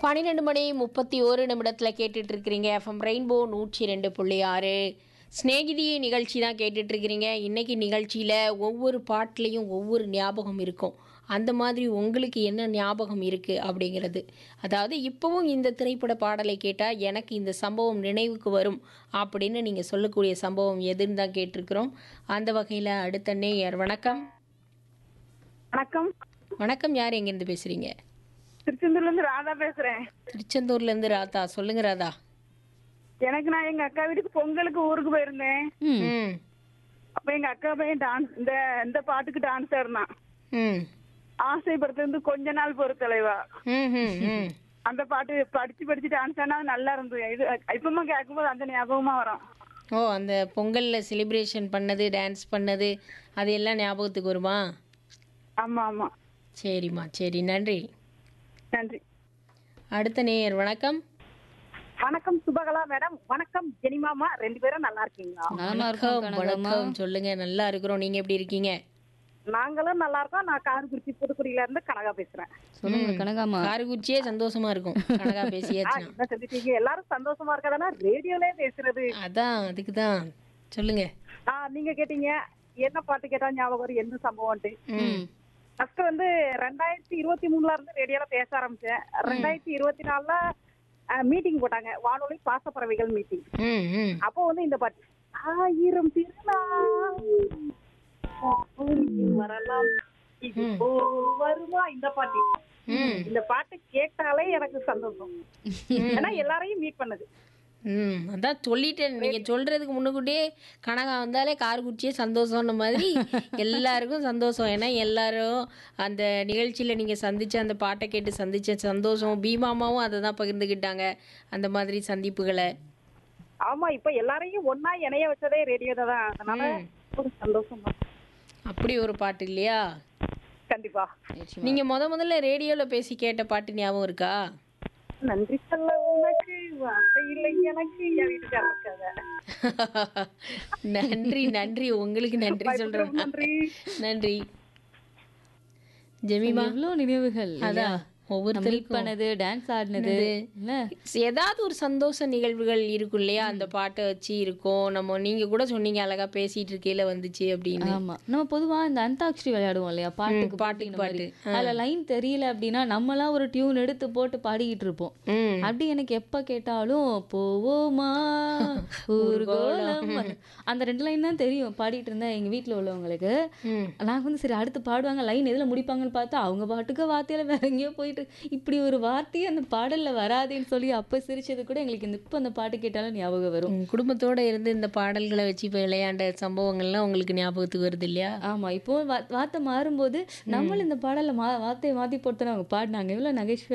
பன்னிரெண்டு மணி முப்பத்தி ஒரு நிமிடத்தில் கேட்டுட்டு இருக்கிறீங்க எஃப்எம் ரெயின்போ நூற்றி ரெண்டு புள்ளி ஆறு ஸ்நேகிதி நிகழ்ச்சி தான் கேட்டுட்டு இருக்கிறீங்க இன்னைக்கு நிகழ்ச்சியில் ஒவ்வொரு பாட்டுலேயும் ஒவ்வொரு ஞாபகம் இருக்கும் அந்த மாதிரி உங்களுக்கு என்ன ஞாபகம் இருக்குது அப்படிங்கிறது அதாவது இப்போவும் இந்த திரைப்பட பாடலை கேட்டால் எனக்கு இந்த சம்பவம் நினைவுக்கு வரும் அப்படின்னு நீங்கள் சொல்லக்கூடிய சம்பவம் எதுன்னு தான் கேட்டிருக்கிறோம் அந்த வகையில் அடுத்த நேயர் வணக்கம் வணக்கம் வணக்கம் யார் எங்கேருந்து பேசுகிறீங்க திருச்செந்தூர்ல இருந்து ராதா பேசுறேன் திருச்செந்தூர்லேருந்து ராதா சொல்லுங்க ராதா எனக்கு நான் எங்க அக்கா வீட்டுக்கு பொங்கலுக்கு ஊருக்கு போயிருந்தேன் ம் அப்ப எங்க அக்கா பையன் டான்ஸ் இந்த இந்த பாட்டுக்கு டான்ஸ் ஆடினான் ம் ஆசைப்படுறது கொஞ்ச நாள் பொறுத்தலைவா ம் ம் ம் அந்த பாட்டு படிச்சு படிச்சு டான்ஸ் ஆனா அது நல்லா இருந்தது இது இப்பமா கேட்கும்போது அந்த ஞாபகமா வரும் ஓ அந்த பொங்கலில் செலிப்ரேஷன் பண்ணது டான்ஸ் பண்ணது அது எல்லாம் ஞாபகத்துக்கு வருமா ஆமா ஆமா சரிம்மா சரி நன்றி நன்றி அடுத்த நேயர் வணக்கம் வணக்கம் சுபகலா மேடம் வணக்கம் ஜெனிமாமா ரெண்டு பேரும் நல்லா இருக்கீங்களா நலமா இருக்கோம் வணக்கம் கனகம்மா வணக்கம் சொல்லுங்க நல்லா இருக்கிறோம் நீங்க எப்படி இருக்கீங்க நாங்களும் நல்லா இருக்கோம் நான் காரைக்குறிச்சி புதுக்குடியில இருந்து கனகா பேசுறேன் சொல்லுங்க கனகாமா காரைக்குறிச்சியே சந்தோஷமா இருக்கும் கனகா ஆ, பேசியாச்சுன்னா என்ன சொல்லிட்டீங்க எல்லாரும் சந்தோஷமா இருக்கதானா ரேடியோலே பேசுறது அதான் அதுக்கு தான் சொல்லுங்க ஆ நீங்க கேட்டீங்க என்ன பாட்டு கேட்டா ஞாபகம் வரும் என்ன சம்பவம்ட்டு ம் ஃபர்ஸ்ட் வந்து ரெண்டாயிரத்தி இருபத்தி மூணுல இருந்து ரேடியோல பேச ஆரம்பிச்சேன் ரெண்டாயிரத்தி இருபத்தி நாலுல மீட்டிங் போட்டாங்க வானொலி பாசப்பறவைகள் மீட்டிங் ம் ம் அப்போ வந்து இந்த பாட்டு ஆயிரம் திருநாள் பூமியில் வரலாம் இது போல் வருமா இந்த பாட்டு ம் இந்த பாட்டு கேட்டாலே எனக்கு சந்தோஷம் ஏன்னா எல்லாரையும் மீட் பண்ணுது ம் அதான் சொல்லிட்டேன் நீங்க சொல்றதுக்கு முன்னுக்கூட்டியே கனகா வந்தாலே காரைக்குறிச்சியே சந்தோஷம்ன மாதிரி எல்லாருக்கும் சந்தோஷம் ஏன்னா எல்லாரும் அந்த நிகழ்ச்சியில நீங்க சந்திச்ச அந்த பாட்டை கேட்டு சந்திச்ச சந்தோஷம் பீமாமாவும் அதை தான் பகிர்ந்துக்கிட்டாங்க அந்த மாதிரி சந்திப்புகளை ஆமா இப்ப எல்லாரையும் ஒன்னா இணைய வச்சதே ரேடியோ தான் அதனால ஒரு சந்தோஷம் தான். அப்படி ஒரு பாட்டு இல்லையா கண்டிப்பா நீங்க முத முதல்ல ரேடியோல பேசி கேட்ட பாட்டு ஞாபகம் இருக்கா நன்றி சொல்ல உனக்கு வார்த்தை இல்லை எனக்கு என் வீட்டுக்காரர் இருக்காங்க நன்றி நன்றி உங்களுக்கு நன்றி சொல்றேன் நன்றி நன்றி ஜெமிமா எவ்வளவு நினைவுகள் அதான் மீட் ஒவ்வொருத்தருக்கும் பண்ணது டான்ஸ் ஆடினது இல்ல ஏதாவது ஒரு சந்தோஷ நிகழ்வுகள் இருக்கும் இல்லையா அந்த பாட்டை வச்சு இருக்கும் நம்ம நீங்க கூட சொன்னீங்க அழகா பேசிட்டு இருக்கையில வந்துச்சு அப்படின்னு ஆமா நம்ம பொதுவா இந்த அந்தாக்ஷரி விளையாடுவோம் இல்லையா பாட்டுக்கு பாட்டுக்கு பாட்டு அதுல லைன் தெரியல அப்படின்னா நம்மளாம் ஒரு டியூன் எடுத்து போட்டு பாடிக்கிட்டு இருப்போம் ம் அப்படி எனக்கு எப்ப கேட்டாலும் போவோமா ஊர்கோலம் அந்த ரெண்டு லைன் தான் தெரியும் பாடிட்டு இருந்தேன் எங்க வீட்ல உள்ளவங்களுக்கு ம் நான் வந்து சரி அடுத்து பாடுவாங்க லைன் எதுல முடிப்பாங்கன்னு பார்த்தா அவங்க பாட்டுக்கு வார்த்தையில வேற எங்கேயோ போயிட்டு இப்படி ஒரு வார்த்தையே அந்த பாடல்ல வராதேன்னு சொல்லி அப்ப சிரிச்சது கூட எங்களுக்கு இந்த இப்ப அந்த பாட்டு கேட்டாலும் ஞாபகம் வரும் உங்க குடும்பத்தோட இருந்து இந்த பாடல்களை வச்சு இப்போ விளையாண்ட சம்பவங்கள்லாம் உங்களுக்கு ஞாபகத்துக்கு வருது இல்லையா ஆமா இப்போ வா- வார்த்தை மாறும்போது நம்மளும் இந்த பாடல்ல மா வார்த்தையை மாத்தி போட்டு அவங்க பாடினாங்க இவ்வளவு நகைச்சுவை